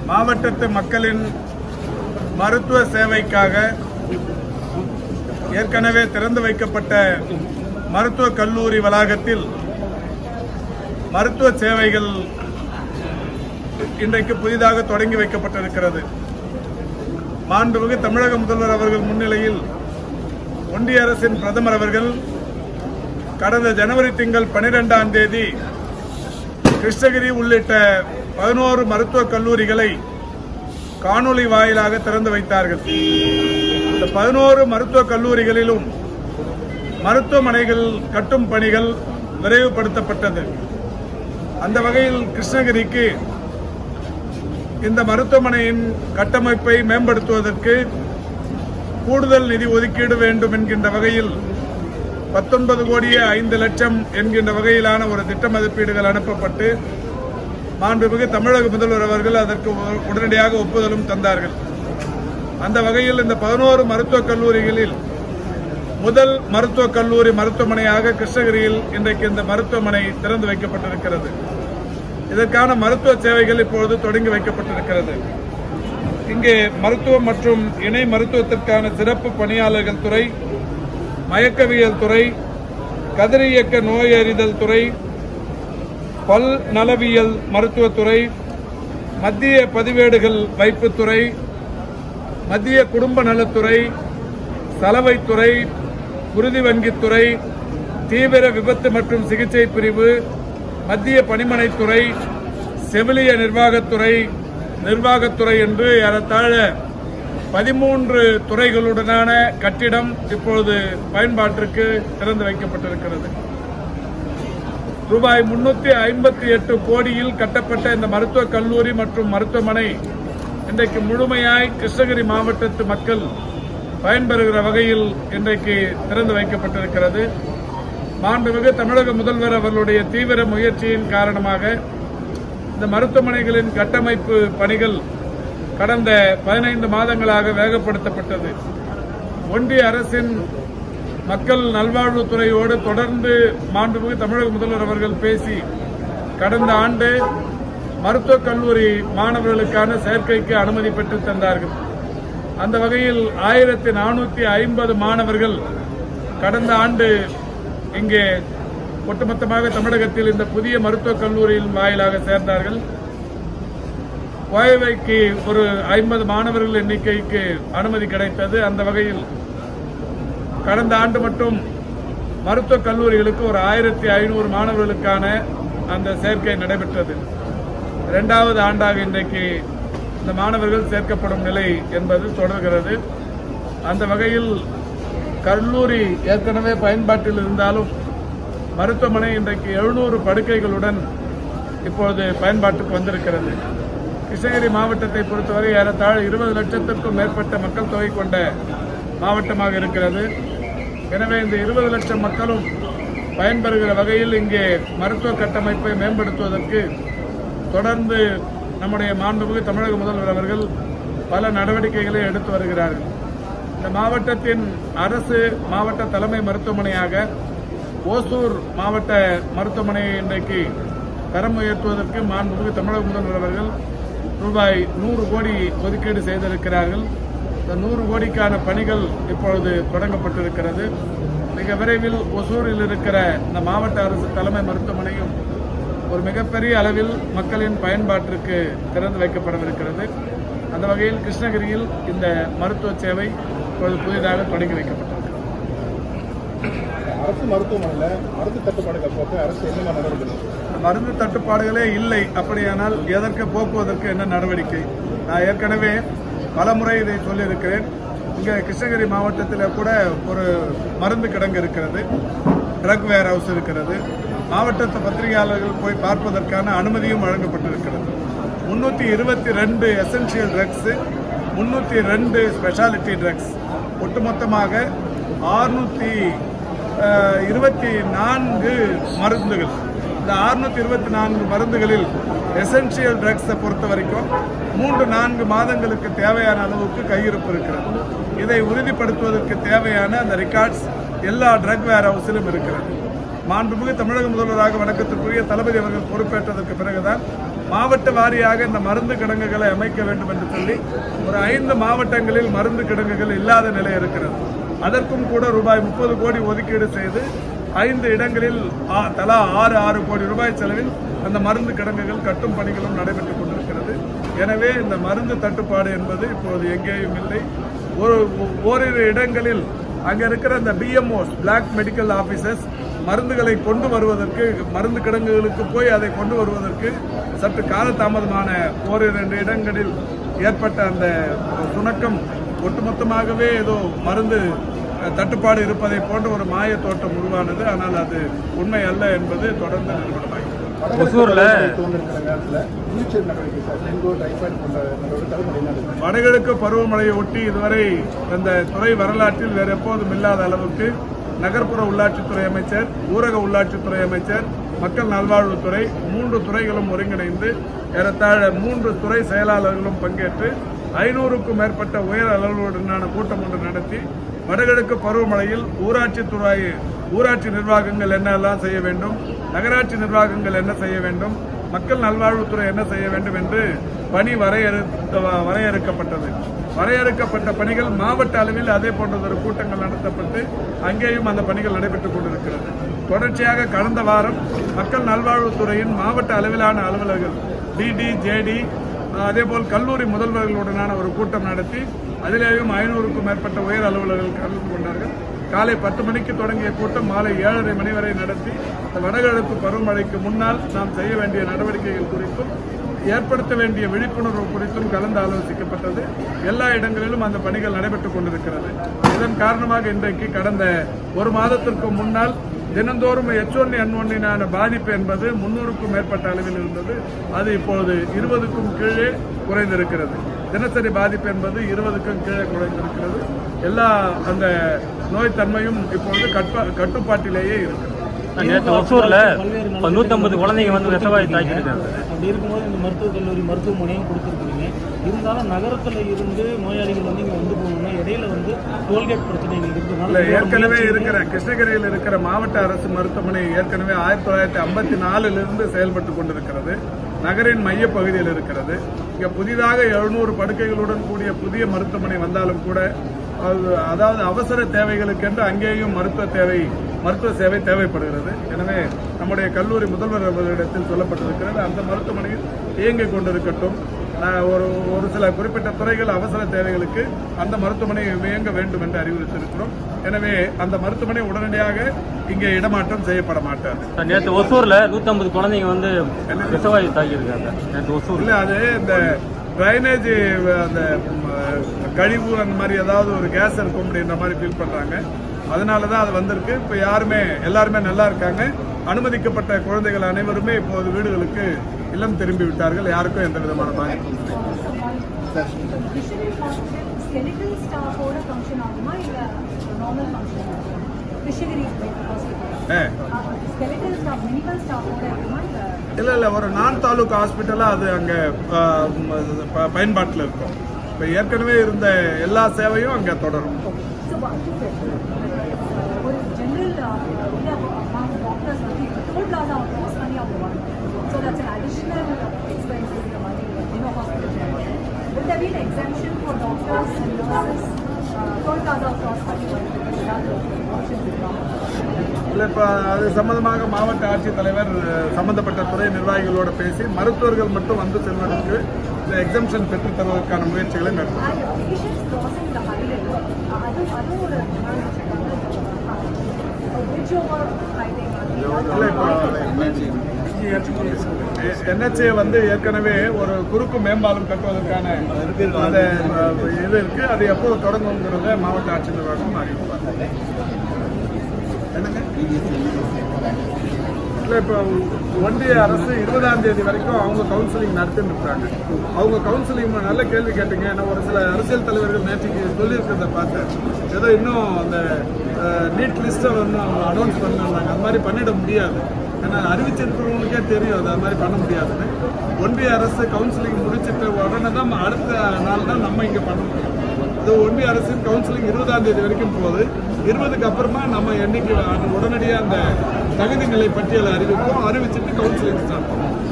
மாவட்டத்து மக்களின் மருத்துவ சேவைக்காக ஏற்கனவே திறந்து வைக்கப்பட்ட மருத்துவ கல்லூரி வளாகத்தில் மருத்துவ சேவைகள் இன்றைக்கு புதிதாக தொடங்கி வைக்கப்பட்டிருக்கிறது மாண்புமிகு தமிழக முதல்வர் அவர்கள் முன்னிலையில் ஒன்றிய அரசின் பிரதமர் அவர்கள் கடந்த ஜனவரி திங்கள் பனிரெண்டாம் தேதி கிருஷ்ணகிரி உள்ளிட்ட பதினோரு மருத்துவக் கல்லூரிகளை காணொளி வாயிலாக திறந்து வைத்தார்கள் இந்த பதினோரு மருத்துவக் கல்லூரிகளிலும் மருத்துவமனைகள் கட்டும் பணிகள் விரைவுபடுத்தப்பட்டது அந்த வகையில் கிருஷ்ணகிரிக்கு இந்த மருத்துவமனையின் கட்டமைப்பை மேம்படுத்துவதற்கு கூடுதல் நிதி ஒதுக்கீடு வேண்டும் என்கின்ற வகையில் பத்தொன்பது கோடியே ஐந்து லட்சம் என்கின்ற வகையிலான ஒரு திட்ட மதிப்பீடுகள் அனுப்பப்பட்டு மாண்புமிகு தமிழக முதல்வர் அவர்கள் அதற்கு உ- உடனடியாக ஒப்புதலும் தந்தார்கள் அந்த வகையில் இந்த பதினோரு மருத்துவக் கல்லூரிகளில் முதல் மருத்துவக் கல்லூரி மருத்துவமனையாக கிருஷ்ணகிரியில் இன்றைக்கு இந்த மருத்துவமனை திறந்து வைக்கப்பட்டிருக்கிறது இதற்கான மருத்துவ சேவைகள் இப்பொழுது தொடங்கி வைக்கப்பட்டிருக்கிறது இங்கே மருத்துவம் மற்றும் இணை மருத்துவத்திற்கான சிறப்பு பணியாளர்கள் துறை மயக்கவியல் துறை கதிரியக்க நோயறிதல் துறை பல் நலவியல் மருத்துவத்துறை மத்திய பதிவேடுகள் வைப்புத்துறை மத்திய குடும்ப நலத்துறை சலவைத்துறை குருதி வங்கித்துறை தீவிர விபத்து மற்றும் சிகிச்சை பிரிவு மத்திய பணிமனைத்துறை செவிலிய நிர்வாகத்துறை நிர்வாகத்துறை என்று ஏறத்தாழ பதிமூன்று துறைகளுடனான கட்டிடம் இப்பொழுது பயன்பாட்டிற்கு திறந்து வைக்கப்பட்டிருக்கிறது ரூபாய் முன்னூத்தி ஐம்பத்தி எட்டு கோடியில் கட்டப்பட்ட இந்த மருத்துவக் கல்லூரி மற்றும் மருத்துவமனை இன்றைக்கு முழுமையாய் கிருஷ்ணகிரி மாவட்டத்து மக்கள் பயன்பெறுகிற வகையில் இன்றைக்கு திறந்து வைக்கப்பட்டிருக்கிறது மாண்புமிகு தமிழக முதல்வர் அவர்களுடைய தீவிர முயற்சியின் காரணமாக இந்த மருத்துவமனைகளின் கட்டமைப்பு பணிகள் கடந்த பதினைந்து மாதங்களாக வேகப்படுத்தப்பட்டது ஒன்றிய அரசின் மக்கள் நல்வாழ்வுத்துறையோடு தொடர்ந்து மாண்புமிகு தமிழக முதல்வர் அவர்கள் பேசி கடந்த ஆண்டு மருத்துவக் கல்லூரி மாணவர்களுக்கான சேர்க்கைக்கு அனுமதி பெற்று தந்தார்கள் அந்த வகையில் ஆயிரத்தி நானூத்தி ஐம்பது மாணவர்கள் கடந்த ஆண்டு இங்கே ஒட்டுமொத்தமாக தமிழகத்தில் இந்த புதிய மருத்துவக் கல்லூரியின் வாயிலாக சேர்ந்தார்கள் கோயவைக்கு ஒரு ஐம்பது மாணவர்கள் எண்ணிக்கைக்கு அனுமதி கிடைத்தது அந்த வகையில் கடந்த ஆண்டு மட்டும் மருத்துவக் கல்லூரிகளுக்கு ஒரு ஆயிரத்தி ஐநூறு மாணவர்களுக்கான அந்த சேர்க்கை நடைபெற்றது இரண்டாவது ஆண்டாக இன்றைக்கு இந்த மாணவர்கள் சேர்க்கப்படும் நிலை என்பது தொடர்கிறது அந்த வகையில் கல்லூரி ஏற்கனவே பயன்பாட்டில் இருந்தாலும் மருத்துவமனை இன்றைக்கு எழுநூறு படுக்கைகளுடன் இப்பொழுது பயன்பாட்டுக்கு வந்திருக்கிறது கிருஷ்ணகிரி மாவட்டத்தை பொறுத்தவரை ஏறத்தாழ இருபது லட்சத்திற்கும் மேற்பட்ட மக்கள் தொகை கொண்ட மாவட்டமாக இருக்கிறது எனவே இந்த இருபது லட்சம் மக்களும் பயன்பெறுகிற வகையில் இங்கே மருத்துவ கட்டமைப்பை மேம்படுத்துவதற்கு தொடர்ந்து நம்முடைய மாண்புமிகு தமிழக முதல்வர் அவர்கள் பல நடவடிக்கைகளை எடுத்து வருகிறார்கள் இந்த மாவட்டத்தின் அரசு மாவட்ட தலைமை மருத்துவமனையாக ஓசூர் மாவட்ட மருத்துவமனையை இன்றைக்கு தரம் உயர்த்துவதற்கு மாண்புமிகு தமிழக முதல்வர் அவர்கள் ரூபாய் நூறு கோடி ஒதுக்கீடு செய்திருக்கிறார்கள் இந்த நூறு கோடிக்கான பணிகள் இப்பொழுது தொடங்கப்பட்டிருக்கிறது மிக விரைவில் ஒசூரில் இருக்கிற இந்த மாவட்ட அரசு தலைமை மருத்துவமனையும் ஒரு மிகப்பெரிய அளவில் மக்களின் பயன்பாட்டிற்கு திறந்து வைக்கப்படவிருக்கிறது அந்த வகையில் கிருஷ்ணகிரியில் இந்த மருத்துவ சேவை இப்பொழுது புதிதாக தொடங்கி வைக்கப்பட்டிருக்கிறது அரசு மருத்துவமனையில் மருந்து தட்டுப்பாடுகள் போக்க அரசு என்னென்ன நடவடிக்கை மருந்து தட்டுப்பாடுகளே இல்லை அப்படியானால் எதற்கு போக்குவதற்கு என்ன நடவடிக்கை நான் ஏற்கனவே பலமுறை இதை சொல்லியிருக்கிறேன் இங்கே கிருஷ்ணகிரி மாவட்டத்தில் கூட ஒரு மருந்து கிடங்கு இருக்கிறது ட்ரக் வேர் ஹவுஸ் இருக்கிறது மாவட்டத்து பத்திரிகையாளர்கள் போய் பார்ப்பதற்கான அனுமதியும் வழங்கப்பட்டிருக்கிறது முன்னூற்றி இருபத்தி ரெண்டு எசென்சியல் ட்ரக்ஸு முன்னூற்றி ரெண்டு ஸ்பெஷாலிட்டி ட்ரக்ஸ் ஒட்டுமொத்தமாக ஆறுநூற்றி இருபத்தி நான்கு மருந்துகள் இந்த அறுநூத்தி இருபத்தி நான்கு மருந்துகளில் எசென்சியல் ட்ரக்ஸை பொறுத்த வரைக்கும் மூன்று நான்கு மாதங்களுக்கு தேவையான அளவுக்கு கையிருப்பு இருக்கிறது இதை உறுதிப்படுத்துவதற்கு தேவையான அந்த ரெக்கார்ட்ஸ் எல்லா ட்ரக் வேர் ஹவுஸிலும் இருக்கிறது மாண்புமிகு தமிழக முதல்வராக வணக்கத்திற்குரிய தளபதி அவர்கள் பொறுப்பேற்றதற்கு பிறகுதான் மாவட்ட வாரியாக இந்த மருந்து கிடங்குகளை அமைக்க வேண்டும் என்று சொல்லி ஒரு ஐந்து மாவட்டங்களில் மருந்து கிடங்குகள் இல்லாத நிலை இருக்கிறது அதற்கும் கூட ரூபாய் முப்பது கோடி ஒதுக்கீடு செய்து ஐந்து இடங்களில் ஆ- தலா ஆறு ஆறு கோடி ரூபாய் செலவில் அந்த மருந்து கிடங்குகள் கட்டும் பணிகளும் நடைபெற்றுக் கொண்டிருக்கிறது எனவே இந்த மருந்து தட்டுப்பாடு என்பது இப்போது எங்கேயும் இல்லை ஒரு ஓரிரு இடங்களில் அங்க இருக்கிற அந்த பிஎம்ஓஸ் பிளாக் மெடிக்கல் ஆபீசர்ஸ் மருந்துகளை கொண்டு வருவதற்கு மருந்து கிடங்குகளுக்கு போய் அதை கொண்டு வருவதற்கு சற்று காலதாமதமான ஓரிரண்டு இடங்களில் ஏற்பட்ட அந்த சுணக்கம் ஒட்டுமொத்தமாகவே ஏதோ மருந்து அஹ், தட்டுப்பாடு இருப்பதை போன்ற ஒரு மாய தோட்டம் உருவானது ஆனால் அது உண்மை அல்ல என்பது தொடர்ந்து நிறுவனமாகிறது ஒசூர்ல தோன்றிருக்கிற நேரத்தில் முன்னெச்சரிக்கை நடவடிக்கை சார் டெங்கு டைஃபாய்டு போன்ற நடவடிக்கை தடுப்படை என்ன இருக்கு? வடகிழக்கு பருவமழையை ஒட்டி இதுவரை அந்த துறை வரலாற்றில் வேறு எப்போதும் இல்லாத அளவுக்கு நகர்ப்புற உள்ளாட்சித்துறை அமைச்சர் ஊரக உள்ளாட்சித்துறை அமைச்சர் மக்கள் நல்வாழ்வுத்துறை மூன்று துறைகளும் ஒருங்கிணைந்து ஏறத்தாழ மூன்று துறை செயலாளர்களும் பங்கேற்று ஐநூறுக்கும் மேற்பட்ட உயர் அளவுடனான கூட்டம் ஒன்று நடத்தி வடகிழக்கு பருவமழையில் ஊராட்சித்துறை ஊராட்சி நிர்வாகங்கள் என்னெல்லாம் செய்ய வேண்டும் நகராட்சி நிர்வாகங்கள் என்ன செய்ய வேண்டும் மக்கள் நல்வாழ்வுத்துறை என்ன செய்ய வேண்டும் என்று பணி வரையறுத்த வரையறுக்கப்பட்டது வரையறுக்கப்பட்ட பணிகள் மாவட்ட அளவில் அதே போன்றதொரு கூட்டங்கள் நடத்தப்பட்டு அங்கேயும் அந்த பணிகள் நடைபெற்றுக் கொண்டிருக்கிறது தொடர்ச்சியாக கடந்த வாரம் மக்கள் நல்வாழ்வுத்துறையின் மாவட்ட அளவிலான அலுவலர்கள் டிடி ஜேடி அதேபோல் கல்லூரி முதல்வர்களுடனான ஒரு கூட்டம் நடத்தி அதிலேயும் ஐநூறுக்கும் மேற்பட்ட உயர் அலுவலர்கள் கலந்து கொண்டார்கள் காலை பத்து மணிக்கு தொடங்கிய கூட்டம் மாலை ஏழரை மணி வரை நடத்தி இந்த வடகிழக்கு பருவமழைக்கு முன்னால் நாம் செய்ய வேண்டிய நடவடிக்கைகள் குறித்தும் ஏற்படுத்த வேண்டிய விழிப்புணர்வு குறித்தும் கலந்து ஆலோசிக்கப்பட்டது எல்லா இடங்களிலும் அந்த பணிகள் நடைபெற்றுக் கொண்டிருக்கிறது இதன் காரணமாக இன்றைக்கு கடந்த ஒரு மாதத்திற்கு முன்னால் தினந்தோறும் எச் ஒன் என் ஒன்னினான பாதிப்பு என்பது முன்னூறுக்கும் மேற்பட்ட அளவில் இருந்தது அது இப்போது இருபதுக்கும் கீழே குறைந்திருக்கிறது தினசரி பாதிப்பு என்பது இருபதுக்கும் கீழே குறைந்திருக்கிறது எல்லா அந்த நோய் தன்மையும் இப்பொழுது கட்பா- கட்டுப்பாட்டிலேயே இருக்கிறது நேற்று ஒசூர்ல இப்ப 150 குழந்தைங்க வந்து விஷவாயு தாக்கியிருக்காங்க அப்படி இருக்கும்போது இந்த மருத்துவக் கல்லூரி மருத்துவமனையும் கொடுத்துருக்கீங்க இருந்தாலும் நகரத்தில் இருந்து நோயாளிகள் வந்து இங்கே வந்து போகணும்னா இடையில வந்து டோல்கேட் பிரச்சனைகள் இல்ல இருக்கிறதுனால ஏற்கனவே இருக்கிற கிருஷ்ணகிரியில் இருக்கிற மாவட்ட அரசு மருத்துவமனை ஏற்கனவே ஆயிரத்தி தொள்ளாயிரத்தி ஐம்பத்தி நாலுல இருந்து செயல்பட்டு கொண்டிருக்கிறது நகரின் மைய பகுதியில் இருக்கிறது இங்க புதிதாக எழுநூறு படுக்கைகளுடன் கூடிய புதிய மருத்துவமனை வந்தாலும் கூட அது- அதாவது அவசர தேவைகளுக்கென்று அங்கேயும் மருத்துவ தேவை மருத்துவ சேவை தேவைப்படுகிறது எனவே நம்முடைய கல்லூரி முதல்வர் அவர்களிடத்தில் சொல்லப்பட்டிருக்கிறது அந்த மருத்துவமனையில் இயங்கிக் கொண்டிருக்கட்டும் நான் ஒரு ஒரு சில குறிப்பிட்ட துறைகள் அவசர தேவைகளுக்கு அந்த மருத்துவமனை இயங்க வேண்டும் என்று அறிவுறுத்தியிருக்கிறோம் எனவே அந்த மருத்துவமனை உடனடியாக இங்கே இடமாற்றம் செய்யப்பட மாட்டாது நேற்று ஒசூர்ல 150 குழந்தைங்க வந்து விஷவாயு தாக்கியிருக்காங்க நேற்று ஒசூர்ல இல்ல அது இந்த டிரைனேஜ் அந்த ம், கழிவு அந்த மாதிரி ஏதாவது ஒரு கேஸ் இருக்கும் அப்படின்ற மாதிரி ஃபீல் பண்றாங்க அதனால தான் அது வந்திருக்கு இப்போ யாருமே எல்லாருமே நல்லா இருக்காங்க அனுமதிக்கப்பட்ட குழந்தைகள் அனைவருமே இப்போது வீடுகளுக்கு இல்லம் திரும்பி விட்டார்கள் யாருக்கும் எந்த விதமான பாதிப்பும் இல்லை விஷனரி ஹாஸ்பிட்டல் ஸ்கெலிட்டல் ஸ்டாஃபோட ஃபங்க்ஷன் ஆகுமா இல்ல நார்மல் ஃபங்க்ஷன் விஷனரி ஹாஸ்பிட்டல் ஏ ஸ்கெலிட்டல் ஸ்டாஃப் மினிமல் ஸ்டாஃபோட இருக்குமா இல்ல இல்ல இல்ல ஒரு நான் தாலுக் ஹாஸ்பிட்டலா அது அங்க பயன்பாட்டில் இருக்கும் இப்போ ஏற்கனவே இருந்த எல்லா சேவையும் அங்க தொடரும் ஸோ ஒரு ஜென்ரல் டாக்டர்ஸ் வந்து டோல் பிளாசா க்ராஸ் பண்ணி அவங்க வரணும் so that's an additional expenses இந்த மாதிரி இன்னும் hospital Would there be an exemption for doctors and nurses toll plaza cross பண்ணி வரதுக்கு ஏதாவது ஆப்ஷன் இருக்காங்க இல்ல இப்ப அது சம்பந்தமாக மாவட்ட ஆட்சித்தலைவர் அஹ், சம்பந்தப்பட்ட துறை நிர்வாகிகளோட பேசி மருத்துவர்கள் மட்டும் வந்து செல்வதற்கு இந்த எக்ஸம்ஷன் பெற்றுத் தருவதற்கான முயற்சிகளை மேற்கொள்ளும் And patients crossing the highway, அது அதுவும் ஒரு bridge over highway இல்ல இப்போ என்ஹெச்ஏ வந்து ஏற்கனவே ஒரு குறுக்கு மேம்பாலம் கட்டுவதற்கான அந்த அஹ், இது இருக்கு அது எப்போது தொடங்குங்கிறத மாவட்ட ஆட்சியர் நிர்வாகம் அறிவிப்பாங்க என்னங்க இல்லை இப்போ ஒன்றிய அரசு இருபதாம் தேதி வரைக்கும் அவங்க கவுன்சிலிங் நடத்திட்டு இருக்காங்க அவங்க கவுன்சிலிங் நல்ல கேள்வி கேட்டீங்க ஏன்னா ஒரு சில அரசியல் தலைவர்கள் நேற்றுக்கு சொல்லியிருக்கிறத பார்த்தேன் ஏதோ இன்னும் அந்த நீட் லிஸ்ட்டை வந்து அவங்க அனௌன்ஸ் பண்ணிருந்தாங்க அது மாதிரி பண்ணிட முடியாது ஏன்னா அறிவிச்சிருக்கிறவங்களுக்கே தெரியும் அது அது மாதிரி பண்ண முடியாதுன்னு ஒன்றிய அரசு கவுன்சிலிங் முடிச்சிட்ட உடனே தான் அடுத்த நாள் தான் நம்ம இங்கே பண்ண முடியும் இது ஒன்றிய அரசின் கவுன்சிலிங் இருபதாம் தேதி வரைக்கும் போகுது இருபதுக்கு அப்புறமா நம்ம என்னைக்கு உடனடியாக அந்த தகுதி நிலை பட்டியலை அறிவிப்போம் அறிவிச்சிட்டு கவுன்சிலிங் ஸ்டார்ட் பண்ணுவோம்